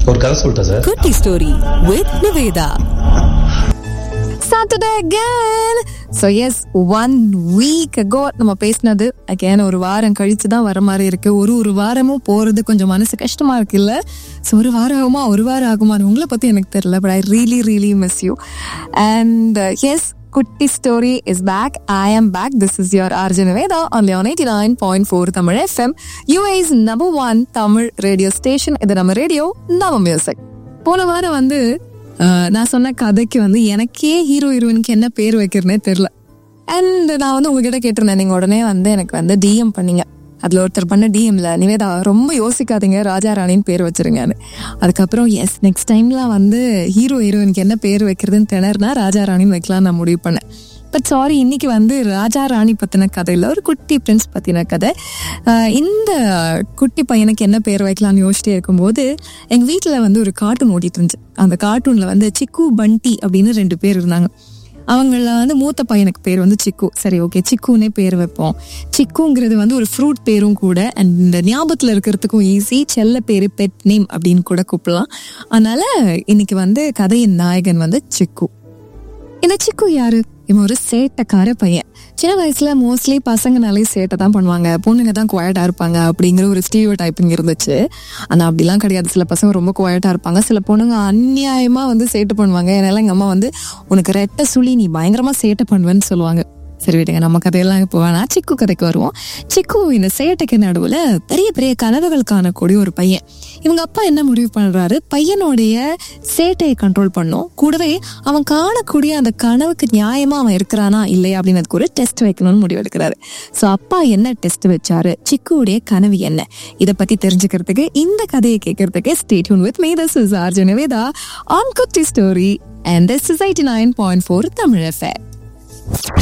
ஒரு கதை சொல்லிட்டேன் சார் குட்டி story with Niveda Saturday again so yes one week ago நம்ம பேசினது அகேன் ஒரு வாரம் கழிச்சு தான் வர மாதிரி இருக்கு ஒரு ஒரு வாரமும் போறது கொஞ்சம் மனசு கஷ்டமா இருக்கு இல்ல ஸோ ஒரு வாரம் ஆகுமா ஒரு வாரம் ஆகுமான்னு உங்களை பத்தி எனக்கு தெரியல but I really really miss you and yes குட்டி story is back I am back this is your RJ Veda on Leon eighty nine point four Tamil FM UAE's number one Tamil radio station இது நம்ம ரேடியோ நம்ம music போன வாரம் வந்து ஆஹ், நான் சொன்ன கதைக்கு வந்து எனக்கே ஹீரோ ஹீரோயினுக்கு என்ன பேர் வைக்கிறனே தெரில அண்ட் நான் வந்து உங்ககிட்ட கேட்டிருந்தேன் நீங்கள் உடனே வந்து எனக்கு வந்து டிஎம் பண்ணீங்க அதில் ஒருத்தர் பண்ண டிஎம்ல நிவேதா ரொம்ப யோசிக்காதீங்க ராஜா ராணின்னு பேர் வச்சிருங்கன்னு அதுக்கப்புறம் எஸ் நெக்ஸ்ட் டைம்லாம் வந்து ஹீரோ ஹீரோயினுக்கு என்ன பேர் வைக்கிறதுன்னு திணறுனா ராஜா ராணின்னு வைக்கலாம் நான் முடிவு பண்ணேன் பட் சாரி இன்னைக்கு வந்து ராஜா ராணி பத்தின கதை இல்லை ஒரு குட்டி பிரின்ஸ் பத்தின கதை ஆஹ் இந்த குட்டி பையனுக்கு என்ன பேர் வைக்கலாம்னு யோசிச்சிட்டே இருக்கும்போது எங்க வீட்டில் வந்து ஒரு கார்ட்டூன் ஓடிட்டு இருந்துச்சு அந்த கார்ட்டூன்ல வந்து சிக்கு பண்டி அப்படின்னு ரெண்டு பேர் இருந்தாங்க அவங்கள வந்து மூத்த பையனுக்கு பேர் வந்து சிக்கு சரி ஓகே சிக்குன்னே பேர் வைப்போம் சிக்குங்கிறது வந்து ஒரு ஃப்ரூட் பேரும் கூட அண்ட் இந்த ஞாபகத்தில் இருக்கிறதுக்கும் ஈஸி செல்ல பேர் பெட் நேம் அப்படின்னு கூட கூப்பிடலாம் அதனால இன்னைக்கு வந்து கதையின் நாயகன் வந்து சிக்கு இந்த சிக்கு யாரு இவன் ஒரு சேட்டைக்கார பையன் சின்ன வயசுல மோஸ்ட்லி பசங்கனாலே சேட்டை தான் பண்ணுவாங்க பொண்ணுங்க தான் குவாய்டா இருப்பாங்க அப்படிங்கிற ஒரு ஸ்டீரியோ டைப்பிங் இருந்துச்சு ஆனா அப்படிலாம் கிடையாது சில பசங்க ரொம்ப குவாய்டா இருப்பாங்க சில பொண்ணுங்க அநியாயமா வந்து சேட்டை பண்ணுவாங்க என்னால எங்க அம்மா வந்து உனக்கு ரெட்டை சுழி நீ பயங்கரமா சேட்டை பண்ணுவேன்னு சொல்லுவாங்க சரி விடுங்க நம்ம கதையெல்லாம் இப்போ வேணா சிக்கு கதைக்கு வருவோம் சிக்கு இந்த சேட்டைக்கு நடுவுல பெரிய பெரிய கனவுகள் காணக்கூடிய ஒரு பையன் இவங்க அப்பா என்ன முடிவு பண்றாரு பையனுடைய சேட்டையை கண்ட்ரோல் பண்ணும் கூடவே அவன் காணக்கூடிய அந்த கனவுக்கு நியாயமா அவன் இருக்கிறானா இல்லையா அப்படின்றதுக்கு ஒரு டெஸ்ட் வைக்கணும்னு முடிவு எடுக்கிறாரு ஸோ அப்பா என்ன டெஸ்ட் வச்சாரு சிக்குவுடைய கனவு என்ன இதை பத்தி தெரிஞ்சுக்கிறதுக்கு இந்த கதையை கேட்கறதுக்கு stay tuned with me this is RJ Niveda on குட்டி story and this is eighty nine point four Tamil FM